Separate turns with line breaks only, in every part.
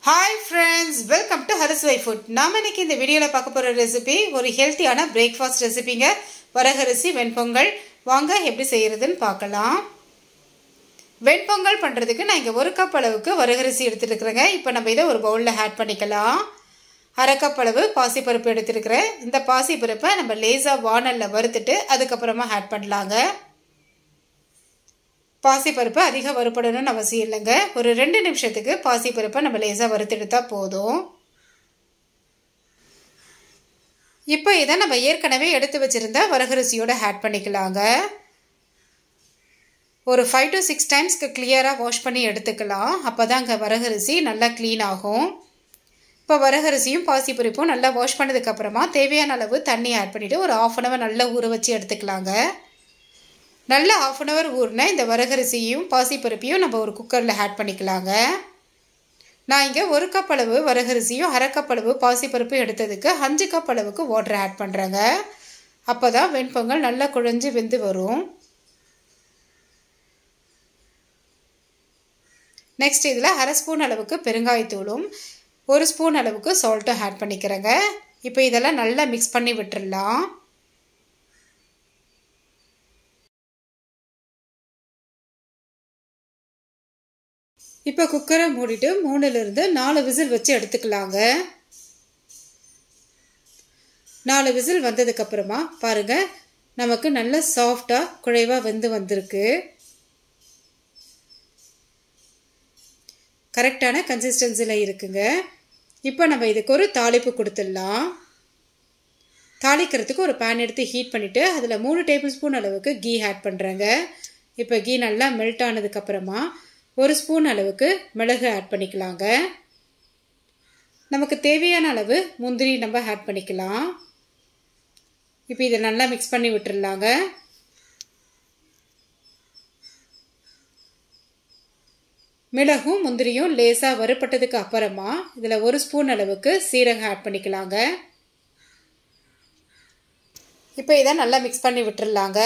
hi friends welcome to ஹரிஸ்வை food நாம் இன்னைக்கு இந்த வீடியோவில் பார்க்க போகிற ரெசிபி ஒரு ஹெல்த்தியான பிரேக்ஃபாஸ்ட் ரெசிபிங்க வரகரிசி வெண்பொங்கல் வாங்க எப்படி செய்கிறதுன்னு பார்க்கலாம் வெண்பொங்கல் பண்ணுறதுக்கு நான் இங்கே ஒரு கப் அளவுக்கு வரகரிசி எடுத்துகிட்டு இருக்கிறேங்க இப்போ நம்ம இதை ஒரு பவுலில் ஆட் பண்ணிக்கலாம் அரை கப் அளவு பாசிப்பருப்பு எடுத்துருக்கிறேன் இந்த பாசிப்பருப்பை நம்ம லேசாக வானலில் வறுத்துட்டு அதுக்கப்புறமா ஆட் பண்ணலாங்க பாசிப்பருப்பு அதிகம் வறுப்படணும்னு அவசியம் இல்லைங்க ஒரு ரெண்டு நிமிஷத்துக்கு பாசிப்பருப்பை நம்ம லேசாக வறுத்தெடுத்தா போதும் இப்போ இதை நம்ம ஏற்கனவே எடுத்து வச்சுருந்த வரகரிசியோட ஆட் பண்ணிக்கலாங்க ஒரு ஃபைவ் டு சிக்ஸ் டைம்ஸ்க்கு கிளியராக வாஷ் பண்ணி எடுத்துக்கலாம் அப்போ தான் அங்கே வரகரிசி நல்லா க்ளீன் ஆகும் இப்போ வரகரிசியும் பாசிப்பருப்பும் நல்லா வாஷ் பண்ணதுக்கப்புறமா தேவையான அளவு தண்ணி ஆட் பண்ணிவிட்டு ஒரு ஆஃப் அன் ஹவர் நல்லா ஊற வச்சு எடுத்துக்கலாங்க நல்லா ஆஃப் அன் ஹவர் ஊறின இந்த வரகரிசியும் பாசிப்பருப்பையும் நம்ம ஒரு குக்கரில் ஆட் பண்ணிக்கலாங்க நான் இங்கே ஒரு கப் அளவு வரகரிசியும் அரை கப் அளவு பாசிப்பருப்பு எடுத்ததுக்கு அஞ்சு கப் அளவுக்கு வாட்டர் ஆட் பண்ணுறேங்க அப்போ தான் வெண்பொங்கல் நல்லா குழஞ்சு வெந்து வரும் நெக்ஸ்ட் இதில் அரை ஸ்பூன் அளவுக்கு பெருங்காயத்தூளும் ஒரு ஸ்பூன் அளவுக்கு சால்ட்டும் ஆட் பண்ணிக்கிறேங்க இப்போ இதெல்லாம் நல்லா மிக்ஸ் பண்ணி விட்டுடலாம் இப்போ குக்கரை மூடிட்டு மூணுலேருந்து நாலு விசில் வச்சு எடுத்துக்கலாங்க நாலு விசில் வந்ததுக்கப்புறமா பாருங்கள் நமக்கு நல்ல சாஃப்டாக குழைவாக வெந்து வந்திருக்கு கரெக்டான கன்சிஸ்டன்சியில் இருக்குங்க இப்போ நம்ம இதுக்கு ஒரு தாளிப்பு கொடுத்துடலாம் தாளிக்கிறதுக்கு ஒரு பேன் எடுத்து ஹீட் பண்ணிவிட்டு அதில் மூணு டேபிள் ஸ்பூன் அளவுக்கு கீ ஆட் பண்ணுறேங்க இப்போ கீ நல்லா மெல்ட் ஆனதுக்கப்புறமா ஒரு ஸ்பூன் அளவுக்கு மிளகு ஆட் பண்ணிக்கலாங்க நமக்கு தேவையான அளவு முந்திரி நம்ம ஆட் பண்ணிக்கலாம் இப்போ இதை நல்லா மிக்ஸ் பண்ணி விட்டுடலாங்க மிளகும் முந்திரியும் லேசாக வறுப்பட்டதுக்கு அப்புறமா இதில் ஒரு ஸ்பூன் அளவுக்கு சீரகம் ஆட் பண்ணிக்கலாங்க இப்போ இதை நல்லா மிக்ஸ் பண்ணி விட்டுடலாங்க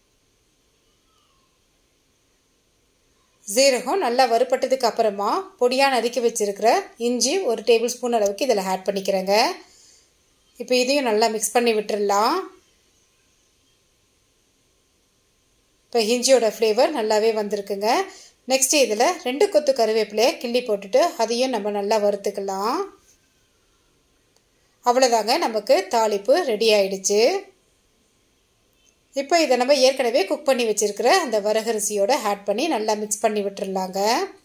ஜீரகம் நல்லா வறுப்பட்டதுக்கு அப்புறமா பொடியாக நறுக்கி வச்சுருக்கிற இஞ்சி ஒரு டேபிள் ஸ்பூன் அளவுக்கு இதில் ஆட் பண்ணிக்கிறேங்க இப்போ இதையும் நல்லா மிக்ஸ் பண்ணி விட்டுடலாம் இப்போ இஞ்சியோட ஃப்ளேவர் நல்லாவே வந்திருக்குங்க நெக்ஸ்ட்டு இதில் ரெண்டு கொத்து கருவேப்பிலையை கிள்ளி போட்டுட்டு அதையும் நம்ம நல்லா வறுத்துக்கலாம் அவ்வளோதாங்க நமக்கு தாளிப்பு ரெடி ஆயிடுச்சு இப்போ இதை நம்ம ஏற்கனவே குக் பண்ணி வச்சுருக்கிற அந்த வரகரிசியோட ஆட் பண்ணி நல்லா மிக்ஸ் பண்ணி விட்டுறலாங்க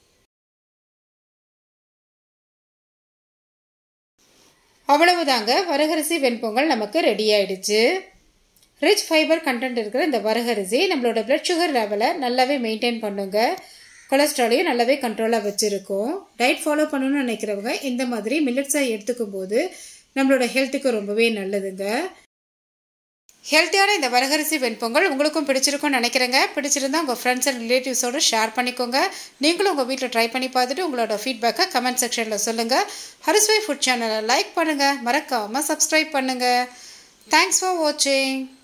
அவ்வளவுதாங்க வரகரிசி வெண்பொங்கல் நமக்கு ரெடி ஆயிடுச்சு ரிச் ஃபைபர் கண்டென்ட் இருக்கிற இந்த வரகரிசி நம்மளோட பிளட் சுகர் லெவலை நல்லாவே மெயின்டைன் பண்ணுங்க கொலஸ்ட்ராலையும் நல்லாவே கண்ட்ரோலாக வச்சுருக்கோம் டயட் ஃபாலோ பண்ணணும்னு நினைக்கிறவங்க இந்த மாதிரி மில்லட்ஸை எடுத்துக்கும் போது நம்மளோட ஹெல்த்துக்கு ரொம்பவே நல்லதுங்க ஹெல்த்தியான இந்த வரகரிசி வெண்பொங்கல் உங்களுக்கும் பிடிச்சிருக்கும்னு நினைக்கிறேங்க பிடிச்சிருந்தா உங்கள் ஃப்ரெண்ட்ஸ் அண்ட் ரிலேட்டிவ்ஸோடு ஷேர் பண்ணிக்கோங்க நீங்களும் உங்கள் வீட்டில் ட்ரை பண்ணி பார்த்துட்டு உங்களோட ஃபீட்பேக்கை கமெண்ட் செக்ஷனில் சொல்லுங்கள் ஹரிஸ்வை ஃபுட் சேனலை லைக் பண்ணுங்கள் மறக்காமல் சப்ஸ்கிரைப் பண்ணுங்கள் தேங்க்ஸ் ஃபார் வாட்சிங்